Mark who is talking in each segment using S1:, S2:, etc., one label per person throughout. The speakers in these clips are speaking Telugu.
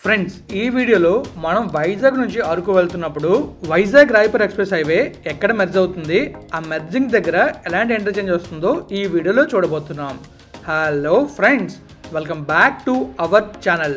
S1: ఫ్రెండ్స్ ఈ వీడియోలో మనం వైజాగ్ నుంచి అరకు వెళ్తున్నప్పుడు వైజాగ్ రాయపూర్ ఎక్స్ప్రెస్ హైవే ఎక్కడ మెర్జ్ అవుతుంది ఆ మెర్జింగ్ దగ్గర ఎలాంటి ఇంటర్చేంజ్ వస్తుందో ఈ వీడియోలో చూడబోతున్నాం hello friends welcome back to our channel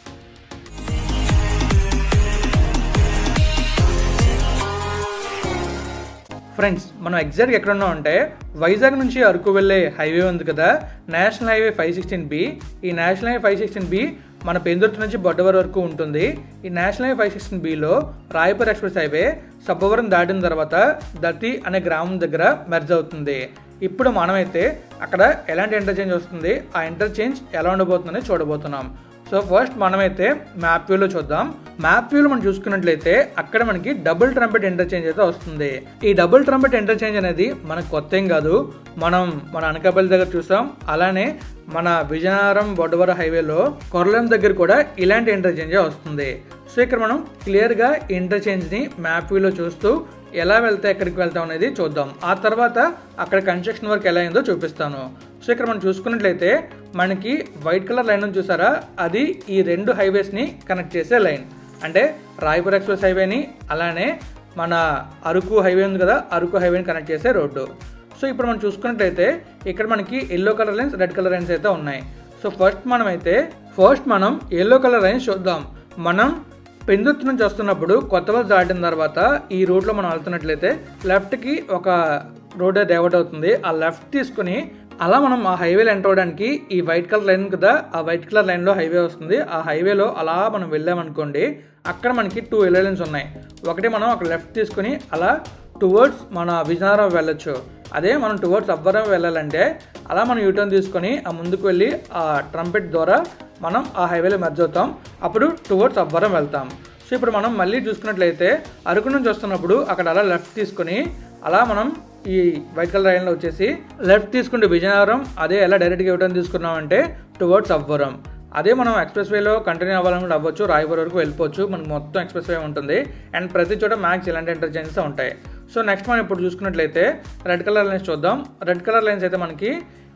S1: friends మనం ఎగ్జాక్ట్గా ఎక్కడ ఉన్నాం అంటే వైజాగ్ నుంచి అరకు వెళ్ళే హైవే ఉంది కదా national highway five sixteen B ఈ national highway five sixteen B మన పెందుర్తి నుంచి బొడ్డవరం వరకు ఉంటుంది ఈ నేషనల్ హైవే ఫైవ్ సిక్స్టీన్ బిలో రాయపూర్ ఎక్స్ప్రెస్ హైవే సబ్బవరం దాటిన తర్వాత దత్తి అనే గ్రామం దగ్గర మెర్జ్ అవుతుంది ఇప్పుడు మనమైతే అక్కడ ఎలాంటి ఇంటర్చేంజ్ వస్తుంది ఆ ఇంటర్చేంజ్ ఎలా ఉండబోతుందని చూడబోతున్నాం సో ఫస్ట్ మనమైతే మ్యాప్ వ్యూలో చూద్దాం మ్యాప్ వ్యూలో మనం చూసుకున్నట్లయితే అక్కడ మనకి డబుల్ ట్రంపెట్ ఇంటర్చేంజ్ అయితే వస్తుంది ఈ డబుల్ ట్రంపెట్ ఇంటర్చేంజ్ అనేది మనకు కొత్త ఏం కాదు మనం మన అనకాపల్లి దగ్గర చూసాం అలానే మన విజయనగరం బొడ్డవర హైవేలో కొరలం దగ్గర కూడా ఇలాంటి ఇంటర్చేంజే వస్తుంది సో ఇక్కడ మనం క్లియర్గా ఇంటర్చేంజ్ని మ్యాప్ వ్యూలో చూస్తూ ఎలా వెళ్తే ఎక్కడికి వెళ్తాం అనేది చూద్దాం ఆ తర్వాత అక్కడ కన్స్ట్రక్షన్ వర్క్ ఎలా అయిందో చూపిస్తాను సో ఇక్కడ మనం చూసుకున్నట్లయితే మనకి వైట్ కలర్ లైన్ ఉంది చూసారా అది ఈ రెండు హైవేస్ని కనెక్ట్ చేసే లైన్ అంటే రాయపూర్ ఎక్స్ప్రెస్ హైవేని అలానే మన అరకు హైవే ఉంది కదా అరకు హైవేని కనెక్ట్ చేసే రోడ్డు సో ఇప్పుడు మనం చూసుకున్నట్లయితే ఇక్కడ మనకి yellow colour lines red colour lines అయితే ఉన్నాయి సో ఫస్ట్ మనం అయితే ఫస్ట్ మనం ఎల్లో కలర్ లైన్స్ చూద్దాం మనం పెందుర్తి నుంచి వస్తున్నప్పుడు కొత్త బస్ దాటిన తర్వాత ఈ రోడ్లో మనం వెళ్తున్నట్లయితే లెఫ్ట్కి ఒక రోడ్ డైవర్ట్ అవుతుంది ఆ లెఫ్ట్ తీసుకుని అలా మనం ఆ హైవేలో ఎంటర్ అవడానికి ఈ వైట్ కలర్ లైన్ కదా ఆ వైట్ కలర్ లైన్లో హైవే వస్తుంది ఆ హైవేలో అలా మనం వెళ్ళామనుకోండి అక్కడ మనకి టూ ఎల్లో లైన్స్ ఉన్నాయి ఒకటి మనం అక్కడ లెఫ్ట్ తీసుకుని అలా టువర్డ్స్ మన విజయనగరం వెళ్ళొచ్చు అదే మనం టువర్డ్స్ అవ్వరం వెళ్ళాలంటే అలా మనం యూటర్న్ తీసుకొని ఆ ముందుకు వెళ్ళి ఆ ట్రంపెట్ ద్వారా మనం ఆ హైవేలో మెర్జ్ అవుతాం అప్పుడు టువర్డ్స్ అవ్వరం వెళ్తాం సో ఇప్పుడు మనం మళ్ళీ చూసుకున్నట్లయితే అరకు నుంచి వస్తున్నప్పుడు అక్కడ అలా లెఫ్ట్ తీసుకొని అలా మనం ఈ వైట్ కలర్ లైన్లో వచ్చేసి లెఫ్ట్ తీసుకుంటే విజయనగరం అదే ఎలా డైరెక్ట్గా యూటర్న్ తీసుకున్నామంటే టువర్డ్స్ అవ్వరం అదే మనం ఎక్స్ప్రెస్ వేలో కంటిన్యూ అవ్వాలనుకుంటే అవ్వచ్చు రాయపూర్ వరకు వెళ్ళిపోవచ్చు మనకు మొత్తం ఎక్స్ప్రెస్ వే ఉంటుంది అండ్ ప్రతి చోట మ్యాక్స్ ఇలాంటి ఇంటర్చేంజెస్ ఉంటాయి సో నెక్స్ట్ మనం ఇప్పుడు చూసుకున్నట్లయితే రెడ్ కలర్ లైన్స్ చూద్దాం రెడ్ కలర్ లైన్స్ అయితే మనకి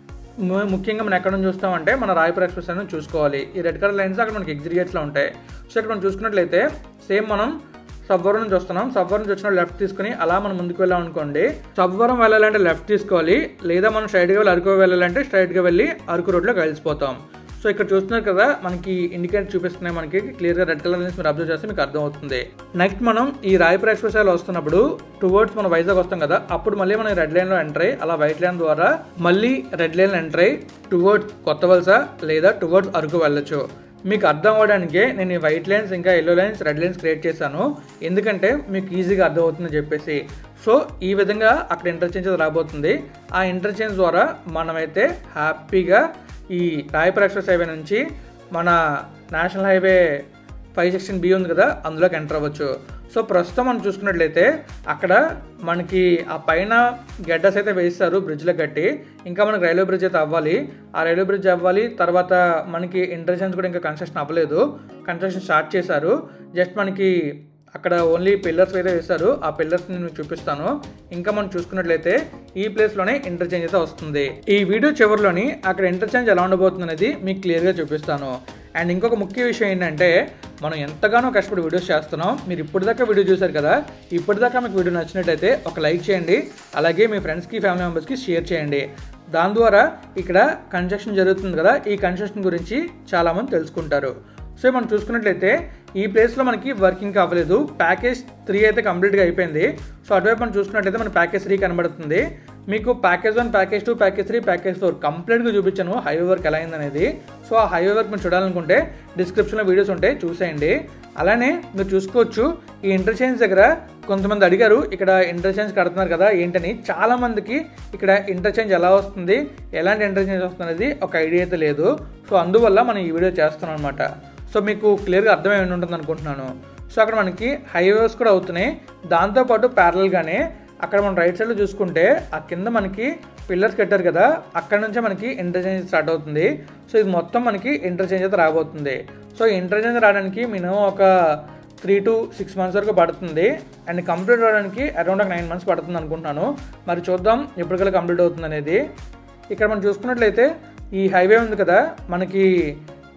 S1: ము- ముఖ్యంగా మనం ఎక్కడ నుంచి చూస్తామంటే మన రాయపూర్ ఎక్స్ప్రెస్ అనేది చూసుకోవాలి ఈ రెడ్ కలర్ లైన్స్ అక్కడ మనకి ఎగ్జిగేట్స్లో ఉంటాయి సో ఇక్కడ మనం చూసుకున్నట్లయితే సేమ్ మనం సబ్వరం నుంచి వస్తున్నాం సబ్వరం నుంచి వచ్చిన లెఫ్ట్ తీసుకుని అలా మనం ముందుకు వెళ్ళాం అనుకోండి సబ్వరం వెళ్ళాలంటే లెఫ్ట్ తీసుకోవాలి లేదా మనం స్ట్రైట్గా వెళ్ళి అరకు వెళ్ళాలంటే స్ట్రైట్గా వెళ్ళి అరకు రోడ్లోకి కలిసిపోతాం సో ఇక్కడ చూస్తున్నారు కదా మనకి ఇండికేటర్ చూపిస్తున్నాయి మనకి క్లియర్గా రెడ్ కలర్ లైన్స్ మీరు అబ్జర్వ్ చేస్తే మీకు అర్థమవుతుంది నెక్స్ట్ మనం ఈ రాయపూర్ ఎక్స్ప్రెస్ లో వస్తున్నప్పుడు టువర్డ్స్ మనం వైజాగ్ వస్తాం కదా అప్పుడు మళ్ళీ మనం రెడ్ లైన్లో ఎంటర్ అయ్యి అలా వైట్ లైన్ ద్వారా మళ్ళీ రెడ్ లైన్ ఎంటర్ అయ్యి టువర్డ్స్ కొత్త వలస లేదా టువర్డ్స్ అరకు వెళ్ళొచ్చు మీకు అర్థం అవ్వడానికే నేను ఈ వైట్ లైన్స్ ఇంకా yellow lines red lines create చేశాను ఎందుకంటే మీకు ఈజీగా అర్థం అవుతుందని చెప్పేసి సో ఈ విధంగా అక్కడ ఇంటర్చేంజ్ రాబోతుంది ఆ ఇంటర్చేంజ్ ద్వారా మనమైతే హ్యాపీగా ఈ రాయపూర్ ఎక్స్ప్రెస్ హైవే నుంచి మన national highway five sixteen B ఉంది కదా అందులోకి ఎంటర్ అవ్వచ్చు సో ప్రస్తుతం మనం చూసుకున్నట్లయితే అక్కడ మనకి ఆ పైన గడ్డస్ అయితే వేస్తారు బ్రిడ్జ్లో కట్టి ఇంకా మనకి రైల్వే బ్రిడ్జ్ అయితే అవ్వాలి ఆ రైల్వే బ్రిడ్జ్ అవ్వాలి తర్వాత మనకి ఇంటర్చెన్స్ కూడా ఇంకా కన్స్ట్రక్షన్ అవ్వలేదు కన్స్ట్రక్షన్ స్టార్ట్ చేశారు జస్ట్ మనకి అక్కడ ఓన్లీ పిల్లర్స్ అయితే వేశారు ఆ పిల్లర్స్ నేను మీకు చూపిస్తాను ఇంకా మనం చూసుకున్నట్లయితే ఈ ప్లేస్లోనే ఇంటర్చేంజ్ అయితే వస్తుంది ఈ వీడియో చివరిలోని అక్కడ ఇంటర్చేంజ్ ఎలా ఉండబోతుంది అనేది మీకు క్లియర్గా చూపిస్తాను అండ్ ఇంకొక ముఖ్య విషయం ఏంటంటే మనం ఎంతగానో కష్టపడి వీడియోస్ చేస్తున్నాం మీరు ఇప్పటిదాకా వీడియో చూశారు కదా ఇప్పటిదాకా మీకు వీడియో నచ్చినట్టయితే ఒక లైక్ చేయండి అలాగే మీ ఫ్రెండ్స్కి ఫ్యామిలీ మెంబర్స్కి షేర్ చేయండి దాని ద్వారా ఇక్కడ కన్స్ట్రక్షన్ జరుగుతుంది కదా ఈ కన్స్ట్రక్షన్ గురించి చాలామంది తెలుసుకుంటారు సో మనం చూసుకున్నట్లయితే ఈ ప్లేస్లో మనకి వర్కింగ్ అవ్వలేదు ప్యాకేజ్ త్రీ అయితే కంప్లీట్గా అయిపోయింది సో అటువైపు మనం చూసుకున్నట్లయితే మన ప్యాకేజ్ త్రీ కనబడుతుంది మీకు package one package two package three package four కంప్లీట్గా చూపించాను హైవే వర్క్ ఎలా అయిందనేది సో ఆ హైవే వర్క్ మీరు చూడాలనుకుంటే డిస్క్రిప్షన్లో వీడియోస్ ఉంటాయి చూసేయండి అలానే మీరు చూసుకోవచ్చు ఈ ఇంటర్చేంజ్ దగ్గర కొంతమంది అడిగారు ఇక్కడ ఇంటర్చేంజ్ కడుతున్నారు కదా ఏంటని చాలా మందికి ఇక్కడ ఇంటర్చేంజ్ ఎలా వస్తుంది ఎలాంటి ఇంటర్చేంజ్ వస్తుంది అనేది ఒక ఐడియా అయితే లేదు సో అందువల్ల మనం ఈ వీడియో చేస్తున్నాం అనమాట సో మీకు క్లియర్గా అర్థమై ఉంటుంది అనుకుంటున్నాను సో అక్కడ మనకి హైవేస్ కూడా అవుతున్నాయి దాంతోపాటు ప్యారల్గానే అక్కడ మనం రైట్ సైడ్లో చూసుకుంటే ఆ కింద మనకి పిల్లర్స్ కట్టారు కదా అక్కడ నుంచే మనకి ఇంటర్చేంజ్ స్టార్ట్ అవుతుంది సో ఇది మొత్తం మనకి ఇంటర్చేంజ్ అయితే రాబోతుంది సో ఇంటర్చేంజ్ రావడానికి మినిమం ఒక త్రీ టు సిక్స్ మంత్స్ వరకు పడుతుంది అండ్ కంప్లీట్ అవ్వడానికి అరౌండ్ ఒక నైన్ మంత్స్ పడుతుంది అనుకుంటున్నాను మరి చూద్దాం ఎప్పటికల్లా కంప్లీట్ అవుతుంది అనేది ఇక్కడ మనం చూసుకున్నట్లయితే ఈ హైవే ఉంది కదా మనకి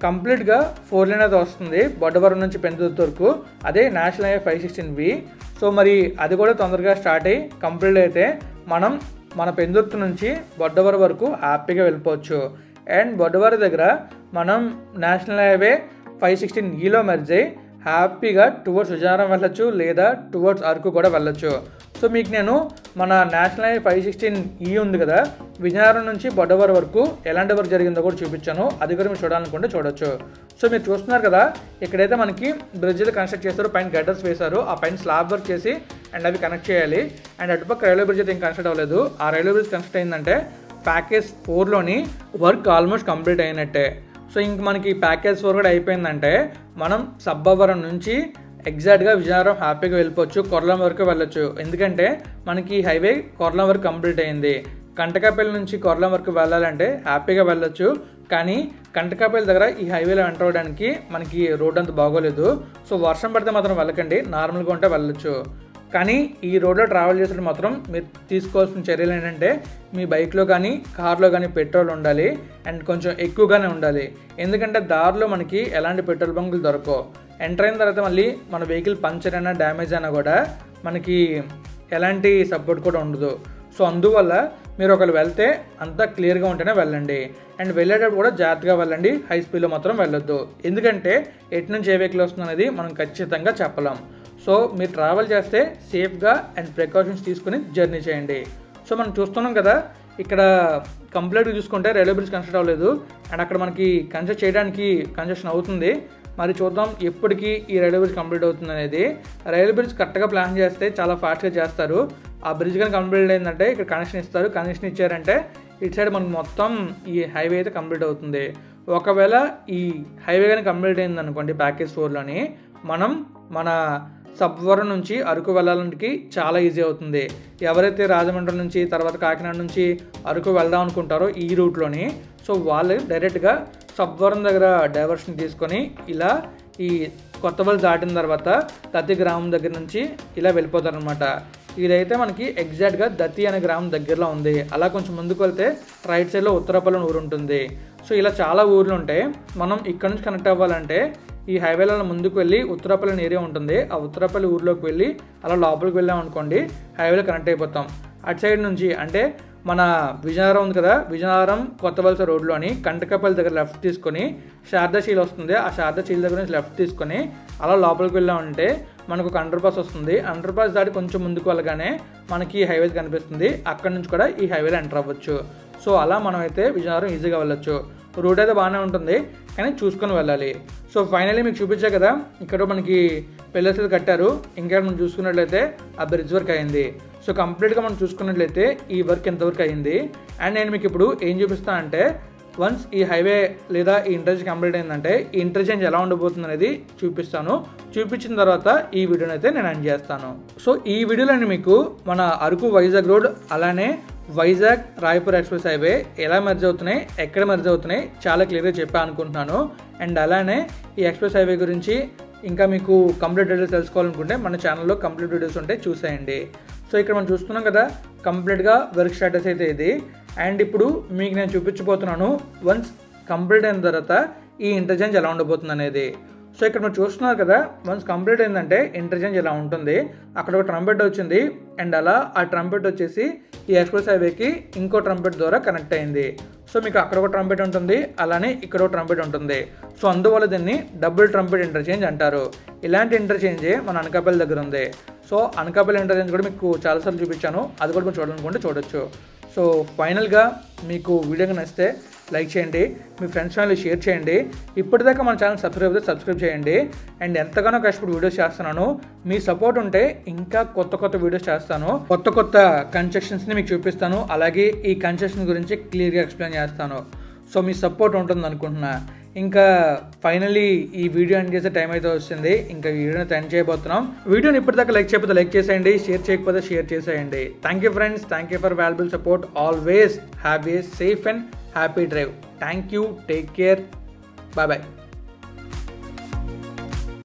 S1: కంప్లీట్గా ఫోర్ లైన్ అయితే వస్తుంది బొడ్డవరం నుంచి పెందుర్తి వరకు అదే national highway five sixteen B so మరి అది కూడా తొందరగా స్టార్ట్ అయ్యి కంప్లీట్ అయితే మనం మన పెందుర్తి నుంచి బొడ్డవరం వరకు హ్యాపీగా వెళ్ళిపోవచ్చు అండ్ బొడ్డవరం దగ్గర మనం నేషనల్ హైవే ఫైవ్ సిక్స్టీన్ ఈలో మెర్జ్ అయ్యి హ్యాపీగా టువర్డ్స్ విజయనగరం వెళ్ళొచ్చు లేదా టువర్డ్స్ అరకు కూడా వెళ్ళొచ్చు సో మీకు నేను మన నేషనల్ హైవే ఫైవ్ సిక్స్టీన్ ఈ ఉంది కదా విజయనగరం నుంచి బొడ్డవరం వరకు ఎలాంటి వర్క్ జరిగిందో కూడా చూపించాను అది కూడా మీరు చూడాలనుకుంటే చూడొచ్చు సో మీరు చూస్తున్నారు కదా ఇక్కడైతే మనకి బ్రిడ్జ్ అయితే కన్స్ట్రక్ట్ చేస్తారు పైన గడ్డర్స్ వేశారు ఆ పైన స్లాబ్ వర్క్ చేసి అండ్ అవి కనెక్ట్ చేయాలి అండ్ అటుపక్క రైల్వే బ్రిడ్జ్ అయితే ఇంకా కన్స్ట్రక్ట్ అవ్వలేదు ఆ రైల్వే బ్రిడ్జ్ కన్స్ట్రక్ట్ అయిందంటే ప్యాకేజ్ ఫోర్లోని వర్క్ ఆల్మోస్ట్ కంప్లీట్ అయినట్టే సో ఇంక మనకి ప్యాకేజ్ ఫోర్ కూడా అయిపోయిందంటే మనం సబ్బవరం నుంచి ఎగ్జాక్ట్గా విజయనగరం హ్యాపీగా వెళ్ళిపోవచ్చు కొర్లం వరకు వెళ్ళొచ్చు ఎందుకంటే మనకి హైవే కొర్లం వరకు కంప్లీట్ అయింది కంటకాపల్లి నుంచి కొర్లం వరకు వెళ్ళాలంటే హ్యాపీగా వెళ్ళొచ్చు కానీ కంటకాపల్లి దగ్గర ఈ హైవేలో ఎంటర్ అవ్వడానికి మనకి రోడ్ అంత బాగోలేదు సో వర్షం పడితే మాత్రం వెళ్ళకండి నార్మల్గా ఉంటే వెళ్ళొచ్చు కానీ ఈ రోడ్లో ట్రావెల్ చేసేటప్పుడు మాత్రం మీరు తీసుకోవాల్సిన చర్యలు ఏంటంటే మీ బైక్లో కానీ కార్లో కానీ పెట్రోల్ ఉండాలి అండ్ కొంచెం ఎక్కువగానే ఉండాలి ఎందుకంటే దారిలో మనకి ఎలాంటి పెట్రోల్ బంకులు దొరకవు ఎంటర్ అయిన తర్వాత మళ్ళీ మన వెహికల్ పంచర్ అయినా డ్యామేజ్ అయినా కూడా మనకి ఎలాంటి సపోర్ట్ కూడా ఉండదు సో అందువల్ల మీరు ఒకరు వెళ్తే అంతా క్లియర్గా ఉంటేనే వెళ్ళండి అండ్ వెళ్ళేటప్పుడు కూడా జాగ్రత్తగా వెళ్ళండి హై స్పీడ్లో మాత్రం వెళ్ళొద్దు ఎందుకంటే ఎటు నుంచి ఏ వెహికల్ వస్తుంది అనేది మనం ఖచ్చితంగా చెప్పలేం సో మీరు ట్రావెల్ చేస్తే సేఫ్గా అండ్ ప్రికాషన్స్ తీసుకుని జర్నీ చేయండి సో మనం చూస్తున్నాం కదా ఇక్కడ కంప్లీట్గా చూసుకుంటే రైల్వే బ్రిడ్జ్ కన్స్ట్రక్ట్ అవ్వలేదు అండ్ అక్కడ మనకి కన్స్ట్రక్ట్ చేయడానికి కన్స్ట్రక్షన్ అవుతుంది మరి చూద్దాం ఎప్పటికి ఈ రైల్వే బ్రిడ్జ్ కంప్లీట్ అవుతుంది అనేది రైల్వే బ్రిడ్జ్ కరెక్ట్గా ప్లాన్ చేస్తే చాలా ఫాస్ట్గా చేస్తారు ఆ బ్రిడ్జ్ కానీ కంప్లీట్ అయిందంటే ఇక్కడ కనెక్షన్ ఇస్తారు కనెక్షన్ ఇచ్చారంటే ఇటు సైడ్ మనకు మొత్తం ఈ హైవే అయితే కంప్లీట్ అవుతుంది ఒకవేళ ఈ హైవే కానీ కంప్లీట్ అయింది అనుకోండి ప్యాకేజ్ ఫోర్లోని మనం మన సబ్వరం నుంచి అరకు వెళ్ళాలంటే చాలా ఈజీ అవుతుంది ఎవరైతే రాజమండ్రి నుంచి తర్వాత కాకినాడ నుంచి అరకు వెళ్దాం అనుకుంటారో ఈ రూట్లోని సో వాళ్ళు డైరెక్ట్గా సబ్వరం దగ్గర డైవర్షన్ తీసుకొని ఇలా ఈ కొత్తవల్లి దాటిన తర్వాత దత్తి గ్రామం దగ్గర నుంచి ఇలా వెళ్ళిపోతారనమాట ఇదైతే మనకి ఎగ్జాక్ట్గా దత్తి అనే గ్రామం దగ్గరలో ఉంది అలా కొంచెం ముందుకు వెళ్తే రైట్ సైడ్లో ఉత్తరపల్లి ఊరు ఉంటుంది సో ఇలా చాలా ఊర్లు ఉంటాయి మనం ఇక్కడ నుంచి కనెక్ట్ అవ్వాలంటే ఈ హైవేలలో ముందుకు వెళ్ళి ఉత్తరపల్లి ఏరియా ఉంటుంది ఆ ఉత్తరపల్లి ఊర్లోకి వెళ్ళి అలా లోపలికి వెళ్ళాం అనుకోండి హైవేలో కనెక్ట్ అయిపోతాం అటు సైడ్ నుంచి అంటే మన విజయనగరం ఉంది కదా విజయనగరం కొత్త వలస రోడ్లోని కంటకపల్లి దగ్గర లెఫ్ట్ తీసుకొని శారదాశీల్ వస్తుంది ఆ శారదాశీల్ దగ్గర నుంచి లెఫ్ట్ తీసుకొని అలా లోపలికి వెళ్ళామంటే మనకు ఒక అండర్ పాస్ వస్తుంది అండర్ పాస్ దాటి కొంచెం ముందుకు వెళ్ళగానే మనకి ఈ హైవే కనిపిస్తుంది అక్కడ నుంచి కూడా ఈ హైవేలో ఎంటర్ అవ్వచ్చు సో అలా మనం అయితే విజయనగరం ఈజీగా వెళ్ళొచ్చు రూట్ అయితే బాగానే ఉంటుంది కానీ చూసుకొని వెళ్ళాలి సో ఫైనల్లీ మీకు చూపించా కదా ఇక్కడ మనకి పిల్లర్స్ అయితే కట్టారు ఇంకా మనం చూసుకున్నట్లయితే ఆ బ్రిడ్జ్ వర్క్ అయింది సో కంప్లీట్గా మనం చూసుకున్నట్లయితే ఈ వర్క్ ఎంతవరకు అయింది అండ్ నేను మీకు ఇప్పుడు ఏం చూపిస్తా అంటే వన్స్ ఈ హైవే లేదా ఈ ఇంటర్చేంజ్ కంప్లీట్ అయిందంటే ఈ ఇంటర్చేంజ్ ఎలా ఉండబోతుంది అనేది చూపిస్తాను చూపించిన తర్వాత ఈ వీడియోని అయితే నేను ఎండ్ చేస్తాను సో ఈ వీడియోలో నేను మీకు మన అరకు వైజాగ్ రోడ్ అలానే వైజాగ్ రాయపూర్ ఎక్స్ప్రెస్ హైవే ఎలా మెర్జ్ అవుతున్నాయి ఎక్కడ మెర్జ్ అవుతున్నాయి చాలా క్లియర్గా చెప్పా అనుకుంటున్నాను అండ్ అలానే ఈ ఎక్స్ప్రెస్ హైవే గురించి ఇంకా మీకు కంప్లీట్ డీటెయిల్స్ తెలుసుకోవాలనుకుంటే మన ఛానల్లో కంప్లీట్ డీటెయిల్స్ ఉంటే చూసేయండి సో ఇక్కడ మనం చూస్తున్నాం కదా కంప్లీట్గా వర్క్ స్టాటస్ అయితే ఇది అండ్ ఇప్పుడు మీకు నేను చూపించబోతున్నాను వన్స్ కంప్లీట్ అయిన తర్వాత ఈ ఇంటర్చేంజ్ ఎలా ఉండబోతుంది అనేది సో ఇక్కడ మీరు చూస్తున్నారు కదా వన్స్ కంప్లీట్ అయిందంటే ఇంటర్చేంజ్ ఇలా ఉంటుంది అక్కడ ఒక ట్రంపెట్ వచ్చింది అండ్ అలా ఆ ట్రంపెట్ వచ్చేసి ఈ ఎక్స్ప్రెస్ హైవేకి ఇంకో ట్రంపెట్ ద్వారా కనెక్ట్ అయింది సో మీకు అక్కడ ఒక ట్రంపెట్ ఉంటుంది అలానే ఇక్కడ ఒక ట్రంపెట్ ఉంటుంది సో అందువల్ల దీన్ని డబుల్ ట్రంపెట్ ఇంటర్చేంజ్ అంటారు ఇలాంటి ఇంటర్చేంజే మన అనకాపల్లి దగ్గర ఉంది సో అనకాపల్లి ఇంటర్చేంజ్ కూడా మీకు చాలాసార్లు చూపించాను అది కూడా మీరు చూడాలనుకుంటే చూడొచ్చు సో ఫైనల్గా మీకు వీడియోగా నచ్చితే లైక్ చేయండి మీ ఫ్రెండ్స్ ఫ్యామిలీ షేర్ చేయండి ఇప్పటిదాకా మన ఛానల్ సబ్స్క్రైబ్ అయితే సబ్స్క్రైబ్ చేయండి అండ్ ఎంతగానో కష్టపడి వీడియోస్ చేస్తున్నాను మీ సపోర్ట్ ఉంటే ఇంకా కొత్త కొత్త వీడియోస్ చేస్తాను కొత్త కొత్త కన్స్ట్రక్షన్స్ని మీకు చూపిస్తాను అలాగే ఈ కన్స్ట్రక్షన్ గురించి క్లియర్గా ఎక్స్ప్లెయిన్ చేస్తాను సో మీ సపోర్ట్ ఉంటుంది అనుకుంటున్నా ఇంకా ఫైనలీ ఈ వీడియో ఎండ్ చేసే టైం అయితే వస్తుంది ఇంకా ఈ వీడియోని ఎండ్ చేయబోతున్నాం వీడియోని ఇప్పటిదాకా లైక్ చేయకపోతే లైక్ చేసేయండి షేర్ చేయకపోతే షేర్ చేసేయండి thank you friends thank you for valuable support always have a safe and happy drive thank you take care bye bye